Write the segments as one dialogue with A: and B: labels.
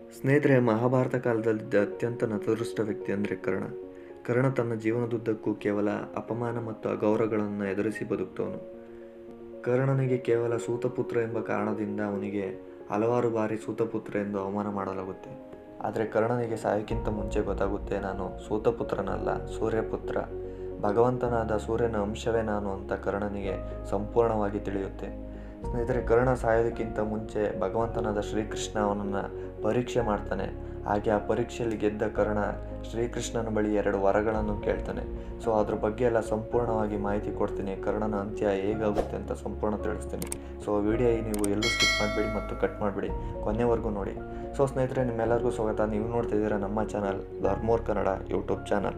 A: ಸ್ನೇಹಿತರೆ ಮಹಾಭಾರತ ಕಾಲದಲ್ಲಿದ್ದ ಅತ್ಯಂತ ನತದೃಷ್ಟ ವ್ಯಕ್ತಿ ಅಂದರೆ ಕರ್ಣ ಕರ್ಣ ತನ್ನ ಜೀವನದುದ್ದಕ್ಕೂ ಕೇವಲ ಅಪಮಾನ ಮತ್ತು ಅಗೌರವಗಳನ್ನು ಎದುರಿಸಿ ಬದುಕ್ತವನು ಕರ್ಣನಿಗೆ ಕೇವಲ ಸೂತಪುತ್ರ ಎಂಬ ಕಾರಣದಿಂದ ಅವನಿಗೆ ಹಲವಾರು ಬಾರಿ ಸೂತಪುತ್ರ ಎಂದು ಅವಮಾನ ಮಾಡಲಾಗುತ್ತೆ ಆದರೆ ಕರ್ಣನಿಗೆ ಸಾಯಕ್ಕಿಂತ ಮುಂಚೆ ಗೊತ್ತಾಗುತ್ತೆ ನಾನು ಸೂತಪುತ್ರನಲ್ಲ ಸೂರ್ಯಪುತ್ರ ಭಗವಂತನಾದ ಸೂರ್ಯನ ಅಂಶವೇ ನಾನು ಅಂತ ಕರ್ಣನಿಗೆ ಸಂಪೂರ್ಣವಾಗಿ ತಿಳಿಯುತ್ತೆ ಸ್ನೇಹಿತರೆ ಕರ್ಣ ಸಾಯೋದಕ್ಕಿಂತ ಮುಂಚೆ ಭಗವಂತನಾದ ಶ್ರೀಕೃಷ್ಣ ಅವನನ್ನು ಪರೀಕ್ಷೆ ಮಾಡ್ತಾನೆ ಹಾಗೆ ಆ ಪರೀಕ್ಷೆಯಲ್ಲಿ ಗೆದ್ದ ಕರ್ಣ ಶ್ರೀಕೃಷ್ಣನ ಬಳಿ ಎರಡು ವರಗಳನ್ನು ಕೇಳ್ತಾನೆ ಸೊ ಅದ್ರ ಬಗ್ಗೆ ಎಲ್ಲ ಸಂಪೂರ್ಣವಾಗಿ ಮಾಹಿತಿ ಕೊಡ್ತೀನಿ ಕರ್ಣನ ಅಂತ್ಯ ಹೇಗಾಗುತ್ತೆ ಅಂತ ಸಂಪೂರ್ಣ ತಿಳಿಸ್ತೀನಿ ಸೊ ವಿಡಿಯೋ ನೀವು ಎಲ್ಲೂ ಸ್ಕಿಪ್ ಮಾಡಬೇಡಿ ಮತ್ತು ಕಟ್ ಮಾಡಬೇಡಿ ಕೊನೆವರೆಗೂ ನೋಡಿ ಸೊ ಸ್ನೇಹಿತರೆ ನಿಮ್ಮೆಲ್ಲರಿಗೂ ಸ್ವಾಗತ ನೀವು ನೋಡ್ತಿದ್ದೀರಾ ನಮ್ಮ ಚಾನಲ್ ಧರ್ಮೋರ್ ಕನ್ನಡ ಯೂಟ್ಯೂಬ್ ಚಾನಲ್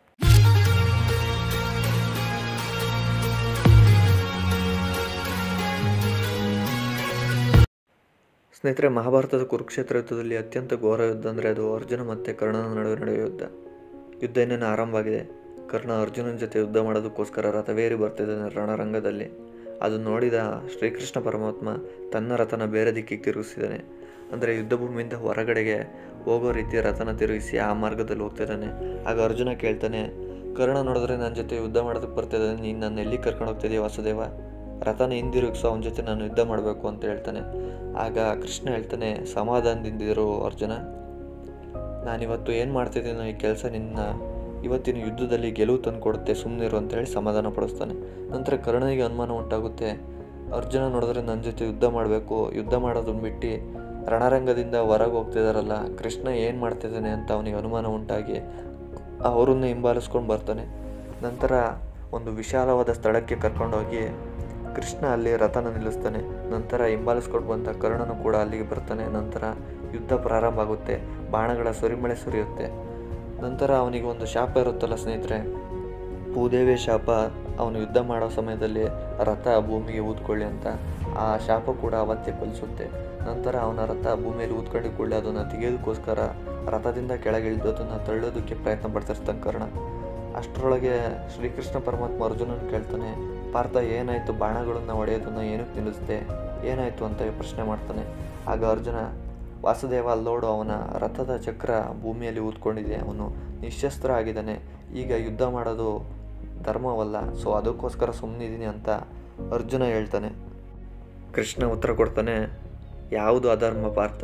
A: ಸ್ನೇಹಿತರೆ ಮಹಾಭಾರತದ ಕುರುಕ್ಷೇತ್ರ ಯುದ್ಧದಲ್ಲಿ ಅತ್ಯಂತ ಘೋರ ಯುದ್ಧ ಅಂದರೆ ಅದು ಅರ್ಜುನ ಮತ್ತು ಕರ್ಣನ ನಡುವೆ ನಡೆಯುವ ಯುದ್ಧ ಯುದ್ಧ ಇನ್ನೇನು ಆರಂಭವಾಗಿದೆ ಕರ್ಣ ಅರ್ಜುನನ ಜೊತೆ ಯುದ್ಧ ಮಾಡೋದಕ್ಕೋಸ್ಕರ ರಥವೇರಿ ಬರ್ತಿದ್ದಾನೆ ರಣರಂಗದಲ್ಲಿ ಅದು ನೋಡಿದ ಶ್ರೀಕೃಷ್ಣ ಪರಮಾತ್ಮ ತನ್ನ ರಥನ ಬೇರೆ ದಿಕ್ಕಿಗೆ ತಿರುಗಿಸಿದ್ದಾನೆ ಅಂದರೆ ಯುದ್ಧ ಭೂಮಿಯಿಂದ ಹೊರಗಡೆಗೆ ಹೋಗೋ ರೀತಿ ರಥನ ತಿರುಗಿಸಿ ಆ ಮಾರ್ಗದಲ್ಲಿ ಹೋಗ್ತಿದ್ದಾನೆ ಆಗ ಅರ್ಜುನ ಕೇಳ್ತಾನೆ ಕರ್ಣ ನೋಡಿದ್ರೆ ನನ್ನ ಜೊತೆ ಯುದ್ಧ ಮಾಡೋದಕ್ಕೆ ಬರ್ತಿದ್ದಾನೆ ನೀನು ನನ್ನ ಎಲ್ಲಿ ಕರ್ಕೊಂಡು ಹೋಗ್ತಿದ್ದೀಯ ವಾಸುದೇವ ರಥನ ಹಿಂದಿರುಗಿಸೋ ಅವನ ಜೊತೆ ನಾನು ಯುದ್ಧ ಮಾಡಬೇಕು ಅಂತ ಹೇಳ್ತಾನೆ ಆಗ ಕೃಷ್ಣ ಹೇಳ್ತಾನೆ ಸಮಾಧಾನದಿಂದಿರು ಅರ್ಜುನ ನಾನಿವತ್ತು ಏನು ಮಾಡ್ತಿದ್ದೀನೋ ಈ ಕೆಲಸ ನಿನ್ನ ಇವತ್ತಿನ ಯುದ್ಧದಲ್ಲಿ ಗೆಲುವು ತಂದು ಕೊಡುತ್ತೆ ಸುಮ್ಮನಿರು ಅಂತೇಳಿ ಸಮಾಧಾನ ಪಡಿಸ್ತಾನೆ ನಂತರ ಕರ್ಣನಿಗೆ ಅನುಮಾನ ಉಂಟಾಗುತ್ತೆ ಅರ್ಜುನ ನೋಡಿದ್ರೆ ನನ್ನ ಜೊತೆ ಯುದ್ಧ ಮಾಡಬೇಕು ಯುದ್ಧ ಮಾಡೋದನ್ನ ಬಿಟ್ಟು ರಣರಂಗದಿಂದ ಹೊರಗೆ ಹೋಗ್ತಿದಾರಲ್ಲ ಕೃಷ್ಣ ಏನು ಮಾಡ್ತಿದ್ದಾನೆ ಅಂತ ಅವನಿಗೆ ಅನುಮಾನ ಉಂಟಾಗಿ ಅವರನ್ನು ಹಿಂಬಾಲಿಸ್ಕೊಂಡು ಬರ್ತಾನೆ ನಂತರ ಒಂದು ವಿಶಾಲವಾದ ಸ್ಥಳಕ್ಕೆ ಕರ್ಕೊಂಡೋಗಿ ಕೃಷ್ಣ ಅಲ್ಲಿ ರಥನ ನಿಲ್ಲಿಸ್ತಾನೆ ನಂತರ ಹಿಂಬಾಲಿಸ್ಕೊಂಡು ಬಂದ ಕರ್ಣನು ಕೂಡ ಅಲ್ಲಿಗೆ ಬರ್ತಾನೆ ನಂತರ ಯುದ್ಧ ಪ್ರಾರಂಭ ಆಗುತ್ತೆ ಬಾಣಗಳ ಸುರಿಮಳೆ ಸುರಿಯುತ್ತೆ ನಂತರ ಅವನಿಗೆ ಒಂದು ಶಾಪ ಇರುತ್ತಲ್ಲ ಸ್ನೇಹಿತರೆ ಭೂದೇವಿಯ ಶಾಪ ಅವನು ಯುದ್ಧ ಮಾಡೋ ಸಮಯದಲ್ಲಿ ರಥ ಭೂಮಿಗೆ ಊದ್ಕೊಳ್ಳಿ ಅಂತ ಆ ಶಾಪ ಕೂಡ ಅವತ್ತೇ ಕಲಿಸುತ್ತೆ ನಂತರ ಅವನ ರಥ ಭೂಮಿಯಲ್ಲಿ ಊದ್ಕೊಂಡು ಕೂಡಲೇ ಅದನ್ನು ತೆಗೆಯೋದಕ್ಕೋಸ್ಕರ ರಥದಿಂದ ಕೆಳಗಿಳಿದು ಅದನ್ನು ತಳ್ಳೋದಕ್ಕೆ ಪ್ರಯತ್ನ ಪಡ್ತಿರ್ತಾನೆ ಕರ್ಣ ಅಷ್ಟರೊಳಗೆ ಶ್ರೀಕೃಷ್ಣ ಪರಮಾತ್ಮ ಅರ್ಜುನನ ಕೇಳ್ತಾನೆ ಪಾರ್ಥ ಏನಾಯಿತು ಬಾಣಗಳನ್ನು ಹೊಡೆಯೋದನ್ನು ಏನಕ್ಕೆ ನಿಲ್ಲಿಸ್ದೆ ಏನಾಯಿತು ಅಂತ ಪ್ರಶ್ನೆ ಮಾಡ್ತಾನೆ ಆಗ ಅರ್ಜುನ ವಾಸುದೇವ ಅಲ್ಲೋಡು ಅವನ ರಥದ ಚಕ್ರ ಭೂಮಿಯಲ್ಲಿ ಊದ್ಕೊಂಡಿದೆ ಅವನು ನಿಶಸ್ತ್ರ ಆಗಿದ್ದಾನೆ ಈಗ ಯುದ್ಧ ಮಾಡೋದು ಧರ್ಮವಲ್ಲ ಸೊ ಅದಕ್ಕೋಸ್ಕರ ಸುಮ್ಮನಿದ್ದೀನಿ ಅಂತ ಅರ್ಜುನ ಹೇಳ್ತಾನೆ ಕೃಷ್ಣ ಉತ್ತರ ಕೊಡ್ತಾನೆ ಯಾವುದು ಅಧರ್ಮ ಪಾರ್ಥ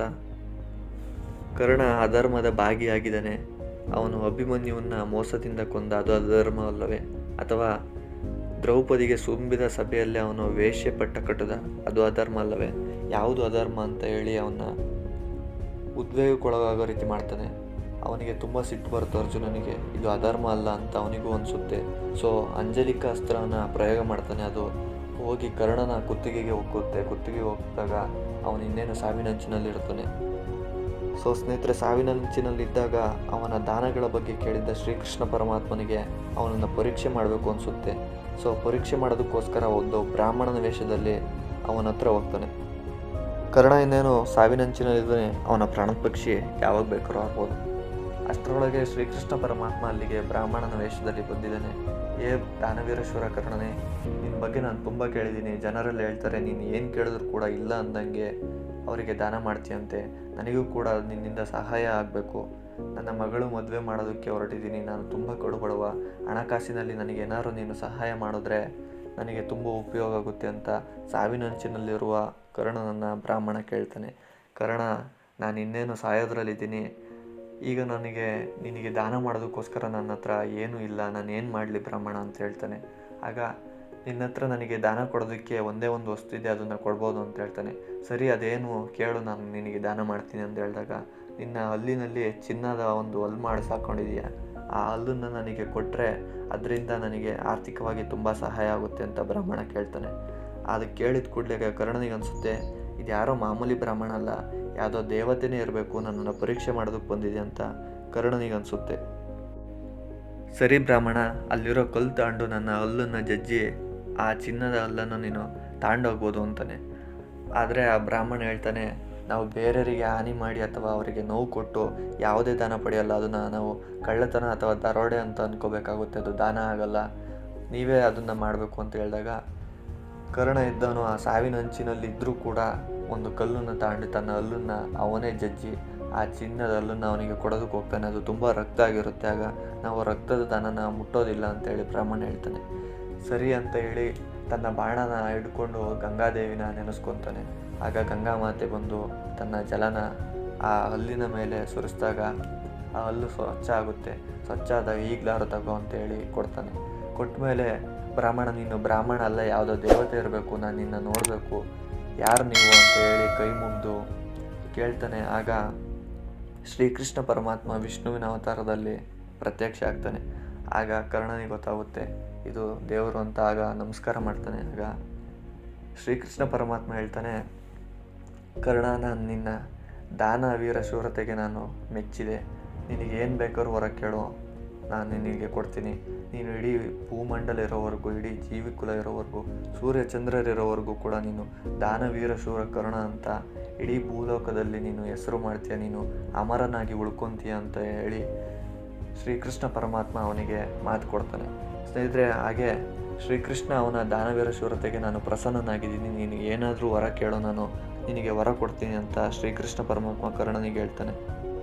A: ಕರ್ಣ ಅಧರ್ಮದ ಭಾಗಿಯಾಗಿದ್ದಾನೆ ಅವನು ಅಭಿಮನ್ಯುವನ್ನ ಮೋಸದಿಂದ ಕೊಂದ ಅದು ಅಧರ್ಮವಲ್ಲವೇ ಅಥವಾ ದ್ರೌಪದಿಗೆ ಸುಂಬಿದ ಸಭೆಯಲ್ಲಿ ಅವನು ವೇಶ್ಯ ಪಟ್ಟ ಕಟ್ಟದ ಅದು ಅಧರ್ಮ ಅಲ್ಲವೇ ಯಾವುದು ಅಧರ್ಮ ಅಂತ ಹೇಳಿ ಅವನ್ನ ಉದ್ವೇಗಕ್ಕೊಳಗಾಗೋ ರೀತಿ ಮಾಡ್ತಾನೆ ಅವನಿಗೆ ತುಂಬ ಸಿಟ್ಟು ಬರುತ್ತೆ ಅರ್ಜುನನಿಗೆ ಇದು ಅಧರ್ಮ ಅಲ್ಲ ಅಂತ ಅವನಿಗೂ ಅನಿಸುತ್ತೆ ಸೊ ಅಂಜಲಿಕ ಅಸ್ತ್ರನ ಪ್ರಯೋಗ ಮಾಡ್ತಾನೆ ಅದು ಹೋಗಿ ಕರ್ಣನ ಕುತ್ತಿಗೆಗೆ ಹೋಗುತ್ತೆ ಕುತ್ತಿಗೆ ಹೋಗಿದಾಗ ಅವನು ಇನ್ನೇನು ಸಾವಿನಂಚಿನಲ್ಲಿರ್ತಾನೆ ಸೊ ಸ್ನೇಹಿತರೆ ಸಾವಿನಂಚಿನಲ್ಲಿದ್ದಾಗ ಅವನ ದಾನಗಳ ಬಗ್ಗೆ ಕೇಳಿದ್ದ ಶ್ರೀಕೃಷ್ಣ ಪರಮಾತ್ಮನಿಗೆ ಅವನನ್ನು ಪರೀಕ್ಷೆ ಮಾಡಬೇಕು ಅನಿಸುತ್ತೆ ಸೊ ಪರೀಕ್ಷೆ ಮಾಡೋದಕ್ಕೋಸ್ಕರ ಒಂದು ಬ್ರಾಹ್ಮಣನ ವೇಷದಲ್ಲಿ ಅವನ ಹತ್ರ ಹೋಗ್ತಾನೆ ಕರ್ಣ ಇನ್ನೇನು ಸಾವಿನಂಚಿನಲ್ಲಿದ್ದಾನೆ ಅವನ ಪ್ರಾಣದ ಪಕ್ಷಿ ಯಾವಾಗ ಬೇಕಾದ್ರೂ ಆಗ್ಬೋದು ಅಷ್ಟರೊಳಗೆ ಶ್ರೀಕೃಷ್ಣ ಪರಮಾತ್ಮ ಅಲ್ಲಿಗೆ ಬ್ರಾಹ್ಮಣನ ವೇಷದಲ್ಲಿ ಬಂದಿದ್ದಾನೆ ಏ ದಾನವೀರೇಶ್ವರ ಕರ್ಣನೇ ನಿನ್ನ ಬಗ್ಗೆ ನಾನು ತುಂಬ ಕೇಳಿದ್ದೀನಿ ಜನರಲ್ಲಿ ಹೇಳ್ತಾರೆ ನೀನು ಏನು ಕೇಳಿದ್ರು ಕೂಡ ಇಲ್ಲ ಅಂದಂಗೆ ಅವರಿಗೆ ದಾನ ಮಾಡ್ತೀಯಂತೆ ನನಗೂ ಕೂಡ ನಿನ್ನಿಂದ ಸಹಾಯ ಆಗಬೇಕು ನನ್ನ ಮಗಳು ಮದುವೆ ಮಾಡೋದಕ್ಕೆ ಹೊರಟಿದ್ದೀನಿ ನಾನು ತುಂಬ ಕಡುಬಡವ ಹಣಕಾಸಿನಲ್ಲಿ ನನಗೇನಾದ್ರು ನೀನು ಸಹಾಯ ಮಾಡಿದ್ರೆ ನನಗೆ ತುಂಬ ಉಪಯೋಗ ಆಗುತ್ತೆ ಅಂತ ಸಾವಿನಂಚಿನಲ್ಲಿರುವ ಕರ್ಣನನ್ನು ಬ್ರಾಹ್ಮಣ ಕೇಳ್ತಾನೆ ಕರ್ಣ ನಾನು ಇನ್ನೇನು ಸಾಯೋದ್ರಲ್ಲಿದ್ದೀನಿ ಈಗ ನನಗೆ ನಿನಗೆ ದಾನ ಮಾಡೋದಕ್ಕೋಸ್ಕರ ನನ್ನ ಹತ್ರ ಏನೂ ಇಲ್ಲ ನಾನು ಏನು ಮಾಡಲಿ ಬ್ರಾಹ್ಮಣ ಅಂತ ಹೇಳ್ತಾನೆ ಆಗ ನಿನ್ನ ಹತ್ರ ನನಗೆ ದಾನ ಕೊಡೋದಕ್ಕೆ ಒಂದೇ ಒಂದು ವಸ್ತು ಇದೆ ಅದನ್ನು ಕೊಡ್ಬೋದು ಅಂತ ಹೇಳ್ತಾನೆ ಸರಿ ಅದೇನು ಕೇಳು ನಾನು ನಿನಗೆ ದಾನ ಮಾಡ್ತೀನಿ ಅಂತ ಹೇಳಿದಾಗ ನಿನ್ನ ಹಲ್ಲಿನಲ್ಲಿ ಚಿನ್ನದ ಒಂದು ಹಲ್ಲು ಮಾಡಿ ಸಾಕೊಂಡಿದೀಯ ಆ ಹಲ್ಲನ್ನು ನನಗೆ ಕೊಟ್ಟರೆ ಅದರಿಂದ ನನಗೆ ಆರ್ಥಿಕವಾಗಿ ತುಂಬ ಸಹಾಯ ಆಗುತ್ತೆ ಅಂತ ಬ್ರಾಹ್ಮಣ ಕೇಳ್ತಾನೆ ಅದಕ್ಕೆ ಕೇಳಿದ ಕೂಡಲೇ ಕರ್ಣನಿಗೆ ಅನಿಸುತ್ತೆ ಇದು ಯಾರೋ ಮಾಮೂಲಿ ಬ್ರಾಹ್ಮಣ ಅಲ್ಲ ಯಾವುದೋ ದೇವತೆನೇ ಇರಬೇಕು ನನ್ನನ್ನು ಪರೀಕ್ಷೆ ಮಾಡೋದಕ್ಕೆ ಬಂದಿದೆ ಅಂತ ಕರ್ಣನಿಗೆ ಅನಿಸುತ್ತೆ ಸರಿ ಬ್ರಾಹ್ಮಣ ಅಲ್ಲಿರೋ ಕಲ್ಲು ತಾಂಡು ನನ್ನ ಹಲ್ಲನ್ನು ಜಜ್ಜಿ ಆ ಚಿನ್ನದ ಹಲ್ಲನ್ನು ನೀನು ತಾಂಡೋಗ್ಬೋದು ಅಂತಾನೆ ಆದರೆ ಆ ಬ್ರಾಹ್ಮಣ ಹೇಳ್ತಾನೆ ನಾವು ಬೇರೆಯವರಿಗೆ ಹಾನಿ ಮಾಡಿ ಅಥವಾ ಅವರಿಗೆ ನೋವು ಕೊಟ್ಟು ಯಾವುದೇ ದಾನ ಪಡೆಯಲ್ಲ ಅದನ್ನು ನಾವು ಕಳ್ಳತನ ಅಥವಾ ದರೋಡೆ ಅಂತ ಅಂದ್ಕೋಬೇಕಾಗುತ್ತೆ ಅದು ದಾನ ಆಗಲ್ಲ ನೀವೇ ಅದನ್ನು ಮಾಡಬೇಕು ಅಂತ ಹೇಳಿದಾಗ ಕರ್ಣ ಇದ್ದವನು ಆ ಸಾವಿನ ಅಂಚಿನಲ್ಲಿ ಇದ್ದರೂ ಕೂಡ ಒಂದು ಕಲ್ಲನ್ನು ತಾಂಡಿ ತನ್ನ ಹಲ್ಲನ್ನು ಅವನೇ ಜಜ್ಜಿ ಆ ಚಿನ್ನದ ಹಲ್ಲನ್ನು ಅವನಿಗೆ ಕೊಡೋದಕ್ಕೆ ಹೋಗ್ತಾನೆ ಅದು ತುಂಬ ರಕ್ತ ಆಗಿರುತ್ತೆ ಆಗ ನಾವು ರಕ್ತದ ದಾನನ ಮುಟ್ಟೋದಿಲ್ಲ ಅಂತೇಳಿ ಬ್ರಾಹ್ಮಣ ಹೇಳ್ತಾನೆ ಸರಿ ಅಂತ ಹೇಳಿ ತನ್ನ ಬಾಣನ ಹಿಡ್ಕೊಂಡು ಗಂಗಾದೇವಿನ ನೆನೆಸ್ಕೊತಾನೆ ಆಗ ಗಂಗಾ ಮಾತೆ ಬಂದು ತನ್ನ ಜಲನ ಆ ಹಲ್ಲಿನ ಮೇಲೆ ಸುರಿಸಿದಾಗ ಆ ಹಲ್ಲು ಸ್ವಚ್ಛ ಆಗುತ್ತೆ ಸ್ವಚ್ಛ ಆದಾಗ ಈಗಲಾರು ತಗೋ ಅಂತೇಳಿ ಕೊಡ್ತಾನೆ ಕೊಟ್ಟ ಮೇಲೆ ಬ್ರಾಹ್ಮಣ ನೀನು ಬ್ರಾಹ್ಮಣ ಅಲ್ಲ ಯಾವುದೋ ದೇವತೆ ಇರಬೇಕು ನಾನು ನಿನ್ನ ನೋಡಬೇಕು ಯಾರು ನೀವು ಅಂತ ಹೇಳಿ ಕೈ ಮುಗಿದು ಕೇಳ್ತಾನೆ ಆಗ ಶ್ರೀಕೃಷ್ಣ ಪರಮಾತ್ಮ ವಿಷ್ಣುವಿನ ಅವತಾರದಲ್ಲಿ ಪ್ರತ್ಯಕ್ಷ ಆಗ್ತಾನೆ ಆಗ ಕರ್ಣನಿಗೆ ಗೊತ್ತಾಗುತ್ತೆ ಇದು ದೇವರು ಅಂತ ಆಗ ನಮಸ್ಕಾರ ಮಾಡ್ತಾನೆ ಆಗ ಶ್ರೀಕೃಷ್ಣ ಪರಮಾತ್ಮ ಹೇಳ್ತಾನೆ ಕರ್ಣ ನಾನು ನಿನ್ನ ದಾನ ವೀರ ಶೂರತೆಗೆ ನಾನು ಮೆಚ್ಚಿದೆ ನಿನಗೆ ಏನು ಬೇಕಾದ್ರೂ ಹೊರ ಕೇಳು ನಾನು ನಿನಗೆ ಕೊಡ್ತೀನಿ ನೀನು ಇಡೀ ಭೂಮಂಡಲ ಇರೋವರೆಗೂ ಇಡೀ ಜೀವಿಕುಲ ಇರೋವರೆಗೂ ಸೂರ್ಯ ಚಂದ್ರರಿರೋವರೆಗೂ ಕೂಡ ನೀನು ದಾನವೀರ ಶೂರ ಕರ್ಣ ಅಂತ ಇಡೀ ಭೂಲೋಕದಲ್ಲಿ ನೀನು ಹೆಸರು ಮಾಡ್ತೀಯ ನೀನು ಅಮರನಾಗಿ ಉಳ್ಕೊಂತೀಯ ಅಂತ ಹೇಳಿ ಶ್ರೀಕೃಷ್ಣ ಪರಮಾತ್ಮ ಅವನಿಗೆ ಮಾತು ಕೊಡ್ತಾನೆ ಸ್ನೇಹಿತರೆ ಹಾಗೆ ಶ್ರೀಕೃಷ್ಣ ಅವನ ದಾನವೀರ ಶೂರತೆಗೆ ನಾನು ಪ್ರಸನ್ನನಾಗಿದ್ದೀನಿ ನೀನು ಏನಾದರೂ ವರ ಕೇಳೋ ನಾನು ನಿನಗೆ ವರ ಕೊಡ್ತೀನಿ ಅಂತ ಶ್ರೀಕೃಷ್ಣ ಪರಮಾತ್ಮ ಕರ್ಣನಿಗೆ ಹೇಳ್ತಾನೆ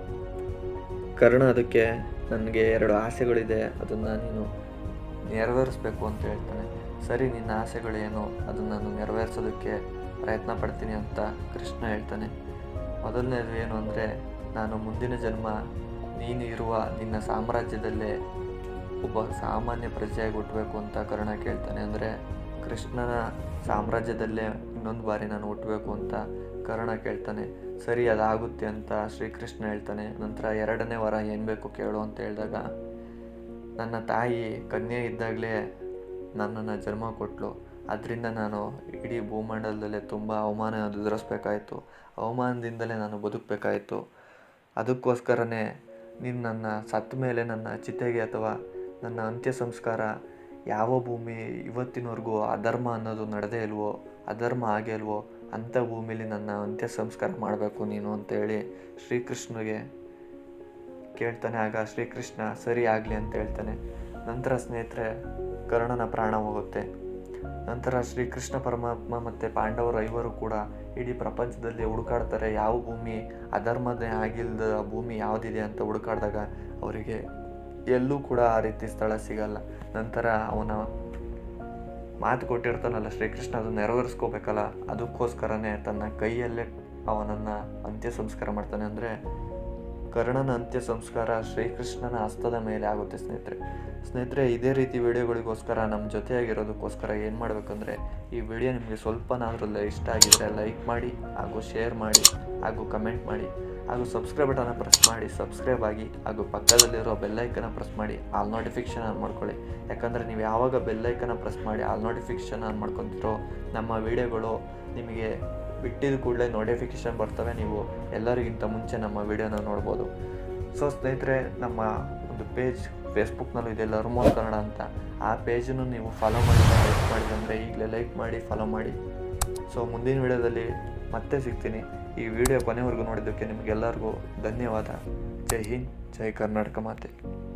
A: ಕರ್ಣ ಅದಕ್ಕೆ ನನಗೆ ಎರಡು ಆಸೆಗಳಿದೆ ಅದನ್ನು ನೀನು ನೆರವೇರಿಸ್ಬೇಕು ಅಂತ ಹೇಳ್ತಾನೆ ಸರಿ ನಿನ್ನ ಆಸೆಗಳೇನು ಅದನ್ನು ನಾನು ನೆರವೇರಿಸೋದಕ್ಕೆ ಪ್ರಯತ್ನ ಪಡ್ತೀನಿ ಅಂತ ಕೃಷ್ಣ ಹೇಳ್ತಾನೆ ಮೊದಲನೇದು ಏನು ಅಂದರೆ ನಾನು ಮುಂದಿನ ಜನ್ಮ ನೀನು ಇರುವ ನಿನ್ನ ಸಾಮ್ರಾಜ್ಯದಲ್ಲೇ ಒಬ್ಬ ಸಾಮಾನ್ಯ ಪ್ರಜೆಯಾಗಿ ಹುಟ್ಟಬೇಕು ಅಂತ ಕರ್ಣ ಕೇಳ್ತಾನೆ ಅಂದರೆ ಕೃಷ್ಣನ ಸಾಮ್ರಾಜ್ಯದಲ್ಲೇ ಇನ್ನೊಂದು ಬಾರಿ ನಾನು ಹುಟ್ಟಬೇಕು ಅಂತ ಕರ್ಣ ಕೇಳ್ತಾನೆ ಸರಿ ಅದಾಗುತ್ತೆ ಅಂತ ಶ್ರೀಕೃಷ್ಣ ಹೇಳ್ತಾನೆ ನಂತರ ಎರಡನೇ ವರ ಏನು ಬೇಕು ಕೇಳು ಅಂತ ಹೇಳಿದಾಗ ನನ್ನ ತಾಯಿ ಕನ್ಯೆ ಇದ್ದಾಗಲೇ ನನ್ನನ್ನು ಜನ್ಮ ಕೊಟ್ಟಳು ಅದರಿಂದ ನಾನು ಇಡೀ ಭೂಮಂಡಲದಲ್ಲೇ ತುಂಬ ಅವಮಾನ ಎದುರಿಸ್ಬೇಕಾಯಿತು ಅವಮಾನದಿಂದಲೇ ನಾನು ಬದುಕಬೇಕಾಯಿತು ಅದಕ್ಕೋಸ್ಕರನೇ ನೀನು ನನ್ನ ಸತ್ತ ಮೇಲೆ ನನ್ನ ಚಿತೆಗೆ ಅಥವಾ ನನ್ನ ಅಂತ್ಯ ಸಂಸ್ಕಾರ ಯಾವ ಭೂಮಿ ಇವತ್ತಿನವರೆಗೂ ಅಧರ್ಮ ಅನ್ನೋದು ನಡೆದೇ ಇಲ್ವೋ ಅಧರ್ಮ ಆಗೇ ಇಲ್ವೋ ಅಂಥ ಭೂಮಿಲಿ ನನ್ನ ಅಂತ್ಯ ಸಂಸ್ಕಾರ ಮಾಡಬೇಕು ನೀನು ಅಂತೇಳಿ ಶ್ರೀಕೃಷ್ಣಗೆ ಕೇಳ್ತಾನೆ ಆಗ ಶ್ರೀಕೃಷ್ಣ ಸರಿ ಆಗಲಿ ಅಂತ ಹೇಳ್ತಾನೆ ನಂತರ ಸ್ನೇಹಿತರೆ ಕರ್ಣನ ಪ್ರಾಣ ಹೋಗುತ್ತೆ ನಂತರ ಶ್ರೀಕೃಷ್ಣ ಪರಮಾತ್ಮ ಮತ್ತು ಪಾಂಡವರು ಐವರು ಕೂಡ ಇಡೀ ಪ್ರಪಂಚದಲ್ಲಿ ಹುಡುಕಾಡ್ತಾರೆ ಯಾವ ಭೂಮಿ ಅಧರ್ಮದೇ ಆಗಿಲ್ಲದ ಭೂಮಿ ಯಾವುದಿದೆ ಅಂತ ಹುಡುಕಾಡಿದಾಗ ಅವರಿಗೆ ಎಲ್ಲೂ ಕೂಡ ಆ ರೀತಿ ಸ್ಥಳ ಸಿಗಲ್ಲ ನಂತರ ಅವನ ಮಾತು ಕೊಟ್ಟಿರ್ತಾನಲ್ಲ ಶ್ರೀಕೃಷ್ಣ ಅದು ನೆರವೇರಿಸ್ಕೋಬೇಕಲ್ಲ ಅದಕ್ಕೋಸ್ಕರನೇ ತನ್ನ ಕೈಯಲ್ಲೇ ಅವನನ್ನು ಅಂತ್ಯ ಸಂಸ್ಕಾರ ಮಾಡ್ತಾನೆ ಅಂದರೆ ಕರ್ಣನ ಅಂತ್ಯ ಸಂಸ್ಕಾರ ಶ್ರೀಕೃಷ್ಣನ ಹಸ್ತದ ಮೇಲೆ ಆಗುತ್ತೆ ಸ್ನೇಹಿತರೆ ಸ್ನೇಹಿತರೆ ಇದೇ ರೀತಿ ವಿಡಿಯೋಗಳಿಗೋಸ್ಕರ ನಮ್ಮ ಜೊತೆಯಾಗಿರೋದಕ್ಕೋಸ್ಕರ ಏನು ಮಾಡಬೇಕಂದ್ರೆ ಈ ವಿಡಿಯೋ ನಿಮಗೆ ಸ್ವಲ್ಪನಾದ್ರೂ ಇಷ್ಟ ಆಗಿದರೆ ಲೈಕ್ ಮಾಡಿ ಹಾಗೂ ಶೇರ್ ಮಾಡಿ ಹಾಗೂ ಕಮೆಂಟ್ ಮಾಡಿ ಹಾಗೂ ಸಬ್ಸ್ಕ್ರೈಬ್ ಬಟನ್ನ ಪ್ರೆಸ್ ಮಾಡಿ ಸಬ್ಸ್ಕ್ರೈಬ್ ಆಗಿ ಹಾಗೂ ಪಕ್ಕದಲ್ಲಿರೋ ಬೆಲ್ಲೈಕನ್ನ ಪ್ರೆಸ್ ಮಾಡಿ ಆಲ್ ನೋಟಿಫಿಕೇಷನ್ ಆನ್ ಮಾಡ್ಕೊಳ್ಳಿ ಯಾಕಂದರೆ ನೀವು ಯಾವಾಗ ಬೆಲ್ಲೈಕನ್ನ ಪ್ರೆಸ್ ಮಾಡಿ ಆಲ್ ನೋಟಿಫಿಕೇಷನ್ ಆನ್ ಮಾಡ್ಕೊತಿರೋ ನಮ್ಮ ವಿಡಿಯೋಗಳು ನಿಮಗೆ ಬಿಟ್ಟಿದ ಕೂಡಲೇ ನೋಟಿಫಿಕೇಷನ್ ಬರ್ತವೆ ನೀವು ಎಲ್ಲರಿಗಿಂತ ಮುಂಚೆ ನಮ್ಮ ವಿಡಿಯೋನ ನೋಡ್ಬೋದು ಸೊ ಸ್ನೇಹಿತರೆ ನಮ್ಮ ಒಂದು ಪೇಜ್ ಫೇಸ್ಬುಕ್ನಲ್ಲೂ ಇದೆ ಲರ್ಮೋನ್ ಕನ್ನಡ ಅಂತ ಆ ಪೇಜನ್ನು ನೀವು ಫಾಲೋ ಮಾಡಿ ಲೈಕ್ ಮಾಡಿದಂದರೆ ಈಗಲೇ ಲೈಕ್ ಮಾಡಿ ಫಾಲೋ ಮಾಡಿ ಸೊ ಮುಂದಿನ ವಿಡಿಯೋದಲ್ಲಿ ಮತ್ತೆ ಸಿಗ್ತೀನಿ ಈ ವಿಡಿಯೋ ಕೊನೆವರೆಗೂ ನೋಡಿದ್ದಕ್ಕೆ ನಿಮಗೆಲ್ಲರಿಗೂ ಧನ್ಯವಾದ ಜೈ ಹಿಂದ್ ಜೈ ಕರ್ನಾಟಕ ಮಾತೆ